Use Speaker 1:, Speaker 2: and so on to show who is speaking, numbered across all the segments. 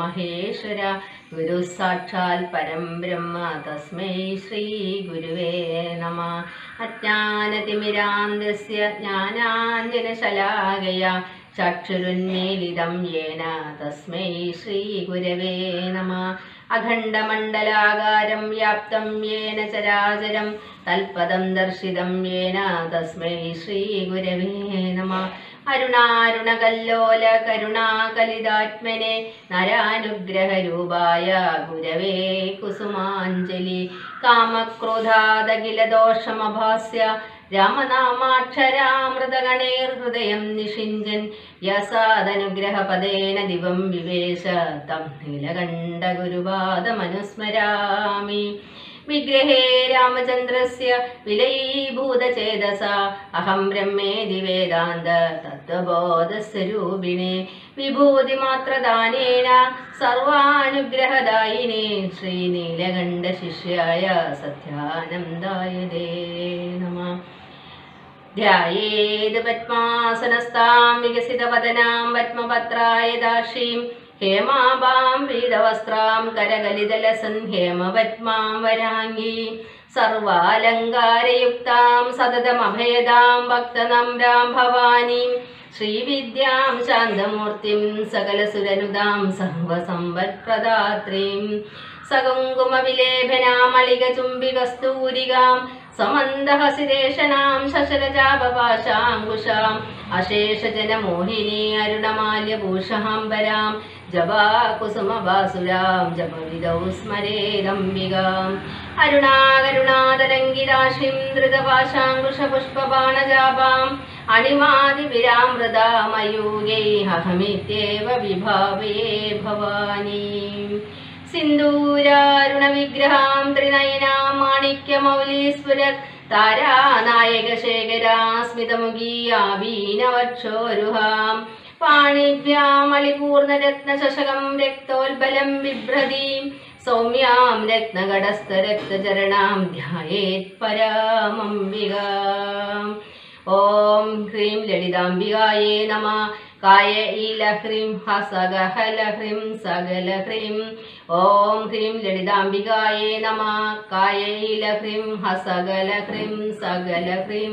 Speaker 1: മഹേശ്വര ഗുരു സാക്ഷാൽ പരം ബ്രഹ്മ തസ്മൈ ശ്രീ ഗുരുവേ നമ അജ്ഞാനതിമിരാന്തസ്യ ജ്ഞാനാഞ്ജനശലാകയ ചക്ഷുരുന്മീലിതം യേന തസ്മൈ ശ്രീ ഗുരവേ നമ അഖണ്ഡമണ്ഡലാകാരം വ്യാപ്തം യേന ചരാചരം തൽപദം ദർശിതം യേന തസ്മൈ ശ്രീ ഗുരവേ നമ അരുണാരുണകല്ലോല കരുണാകലിതാത്മനെ നരാനുഗ്രഹരൂപായ ഗുരവേ കുസുമാഞ്ജലി കാമക്രോധാദഖിലദോഷമഭാസ്യ രാമനാമാക്ഷരാമൃതഗണേർഹൃദയം നിഷിഞ്ചൻ യസാദനുഗ്രഹപദേന ദിവം വിവേശ തം നീലകണ്ഠ ഗുരുപാദമനുസ്മരാമി വിഗ്രഹേ രാമചന്ദ്രസ്യ വിലയീഭൂതചേതസ അഹം ബ്രഹ്മേതി വേദാന്ത തത്വബോധസ്വരൂപിണേ വിഭൂതിമാത്രദാനേന സർവാനുഗ്രഹദായിനേ ശ്രീനീലകണ്ഠ ശിഷ്യായ സത്യാനന്ദായ ദേ നമ ധ്യായേത് പത്മാസനസ്ഥാം വികസിതവദനാം പത്മപത്രായ ദാക്ഷീം ഹേമാഭാം പീതവസ്ത്രാം കരകലിതലസൻ ഹേമപത്മാം വരാംഗീ സർവാലങ്കാരയുക്താം സതതമഭയദാം ഭക്തനമ്രാം ഭവാനീം ശ്രീവിദ്യാം ശാന്തമൂർത്തിം സകലസുരനുതാം സർവസമ്പത്പ്രദാത്രീം സകുങ്കുമവിലേപനാമളികചുംബികസ്തൂരികാം സമന്ദഹസിരേഷണാം ശശരജാപപാശാങ്കുശാം അശേഷജനമോഹിനി അരുണമാല്യഭൂഷാംബരാം ജപാകുസുമവാസുരാം ജപവിദൗ സ്മരേദംബികാം അരുണാകരുണാതരംഗിരാശിം ധൃതപാശാങ്കുശപുഷ്പബാണജാപാം അണിമാതിവിരാമൃതാമയൂഗൈഹമിത്യേവ വിഭാവയേ ഭവാനീം സിന്ദൂരാരുണവിഗ്രഹാം ത്രിനയനാം മാണിക്യമൗലീസ്ഫുരത് താരാനായകശേഖരാസ്മിതമുഖീയാവീനവക്ഷോരുഹാം പാണിഭ്യാമളിപൂർണരത്നശശകം രക്തോൽബലം ബിഭ്രതീം സൗമ്യാം രത്നകടസ്ഥരക്തചരണാം ധ്യായേത് പരാമംബികാം ഓം ഹ്രീം ലളിതാംബികായേ നമ കായ ഈലഹ്രീം ഹസഗഹലഹ്രീം സകലഹ്രീം ഓം ഹ്രീം ലളിതാംബികായേ നമ കായ ഈലഹ്രീം ഹസകലഹ്രീം സകലഹ്രീം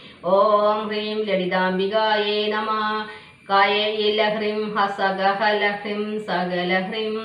Speaker 1: ഓം ഹ്രീം ലളിതാംബികായേ നമ കായ ഈലഹ്രീം ഹസഗഹലഹ്രീം സകലഹ്രീം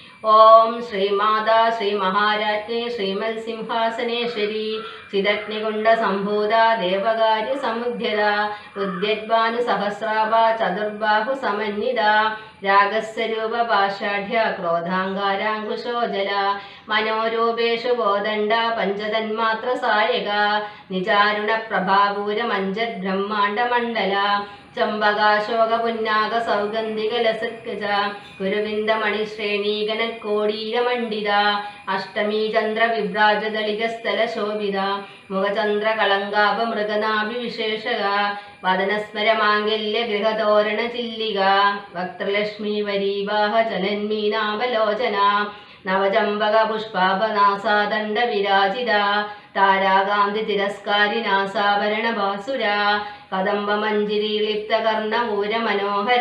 Speaker 1: ഓം ശ്രീമാതാ ശ്രീ മഹാരാജ്ഞി ശ്രീമൽ സിംഹാസനേശ്വരി ചിദഗ്നികുണ്ട സംഭൂത ദേവകാര്യ സമുദ്ധ്യത ഉദ്യദ്ഭാനു സഹസ്രാഭ ചതുർബാഹു സമന്വിത രാഗസ്വരൂപ പാഷാഢ്യ ക്രോധാങ്കാരാങ്കുശോജല മനോരൂപേഷു കോദണ്ഡ പഞ്ചതന്മാത്ര സായക നിചാരുണ പ്രഭാപൂരമഞ്ജത് ബ്രഹ്മാണ്ഡ മണ്ഡല ചമ്പകാശോക പുന്നാക സൗഗന്ധിക ലസത്കജ കുരുവിന്ദ മണിശ്രേണീകന കോടീരമണ്ഡിത അഷ്ടമീ ചന്ദ്ര വിഭ്രാജദളിക സ്ഥല ശോഭിത മുഖചന്ദ്ര കളങ്കാപ മൃഗനാഭി വിശേഷക വദനസ്മര മാംഗല്യ ഗൃഹതോരണ ചില്ലിക വക്ത്രലക്ഷ്മി വരീവാഹ ചലന്മീനാവലോചന നവചമ്പക പുഷ്പാപനാസാദണ്ഡ വിരാജിത താരാകാന്തി തിരസ്കാരി നാസാഭരണ ഭാസുര കദംബ മഞ്ജിരി ലിപ്ത കർണമൂര മനോഹര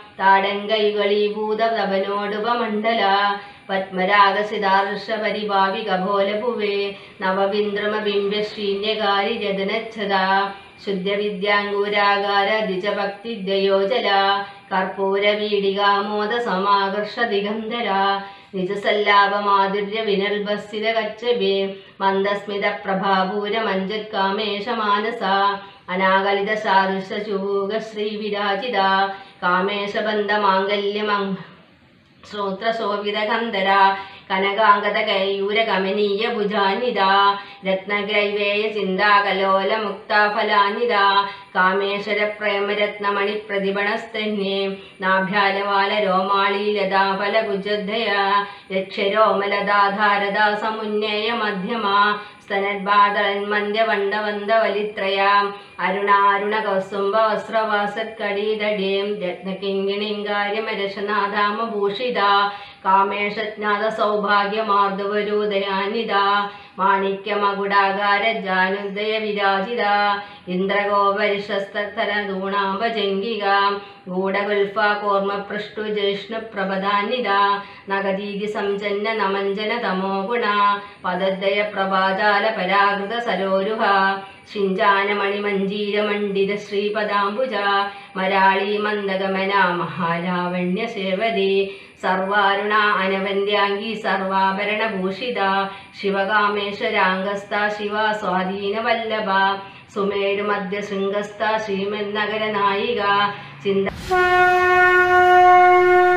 Speaker 1: താടങ്കൈകളീഭൂത തപനോടുപമണ്ഡല പത്മരാഗസിതാർഷ പരിഭാവി കഭോലഭുവേ നവവിന്ദ്രമ ബിംബ ശ്രീന്യകാരി രതനച്ഛത ശുദ്ധവിദ്യാങ്കൂരാകാര ദ്വിജഭക്തി ദ്വയോജല കർപ്പൂര വീടികാമോദ സമാകർഷ ദിഗന്ധര നിജസല്ലാപ മാധുര്യ വിനർഭസ്ഥിത കച്ചവേ മന്ദസ്മിത പ്രഭാപൂര മഞ്ജത് കാമേശ മാനസ അനാകലിത സാദൃശ ചൂക ശ്രീ വിരാജിത കാമേശ ബന്ധ മാംഗല്യമങ് ശ്രോത്രശോഭിതകന്ധര കനകാംഗത കയൂര കമനീയ ഭുജാനിത രത്നഗ്രൈവേയ ചിന്താകലോല മുക്താഫലാനിത കാമേശ്വര പ്രേമരത്നമണി പ്രതിപണസ്തന്യേ നാഭ്യാലവാല രോമാളി ലതാഫല കുജദ്ധയ ലക്ഷ്യരോമലതാധാരദാ സമുന്നയ മധ്യമ സ്തനദ്ബാധളൻ മന്ദ്യവണ്ഡവന്ദ വലിത്രയാം അരുണാരുണ കൗസുംബ വസ്ത്രവാസത്കടീതടീം രത്നകിങ്കിണിങ്കാര്യമരശനാഥാമഭൂഷിത കാമേഷജ്ഞാത സൗഭാഗ്യമാർദ്ദവരൂദയാനിത മാണിക്യമകുടാകാര ജാനുദയ വിരാജിത ഇന്ദ്രഗോപരിഷസ്തര ദൂണാംബജംഗിക ഗൂഢഗുൽഫ കോർമ്മപൃഷ്ടു ജിഷ്ണു പ്രഭദാനിത നഗദീതി സംജന്ന നമഞ്ജന തമോ ഗുണ പദദ്വയ പ്രഭാജാല പരാകൃത സരോരുഹ ശിഞ്ചാനമണിമഞ്ജീരമണ്ഡിത ശ്രീപദാംബുജ മരാളി മന്ദഗമന മഹാലാവണ്യ സേവതി സർവാരുണ അനവന്യാംഗി സർവാഭരണഭൂഷിത ശിവകാമേശ്വരാംഗസ്ഥ ശിവ സ്വാധീനവല്ലഭ സുമേരുമധ്യ ശൃംഗസ്ഥ ശ്രീമന്നഗര നായിക ചിന്ത